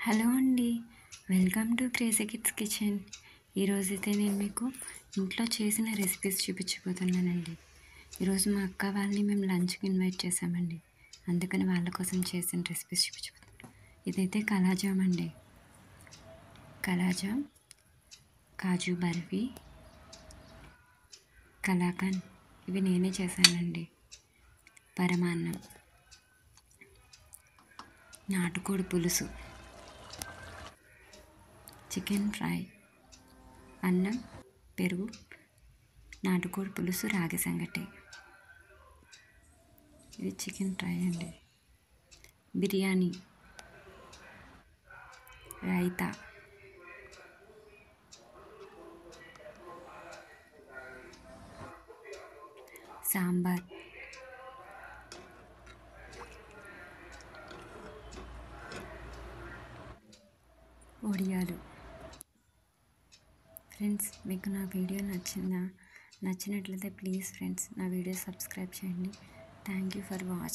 hello అండి welcome to crazy kids kitchen ఈరోజైతే నేను మీకు ఇంట్లో చేసిన రెసిపీస్ చూపించబోతున్నానండి ఈరోజు మా అక్క వాళ్ళని మేము లంచ్కి ఇన్వైట్ చేసామండి అందుకని వాళ్ళ కోసం చేసిన రెసిపీస్ చూపించబోతున్నాను ఇదైతే కలాజామ్ అండి కలాజామ్ కాజు బర్ఫీ కలాకండ్ ఇవి నేనే చేశానండి పరమాన్నం నాటుకోడి పులుసు చికెన్ ఫ్రై అన్నం పెరుగు నాటుకోడి పులుసు రాగి సంగటి ఇది చికెన్ ఫ్రై అండి బిర్యానీ రైతా సాంబార్ ఒడియాలు ఫ్రెండ్స్ మీకు నా వీడియో నచ్చిందా నచ్చినట్లయితే ప్లీజ్ ఫ్రెండ్స్ నా వీడియో సబ్స్క్రైబ్ చేయండి థ్యాంక్ యూ ఫర్ వాచింగ్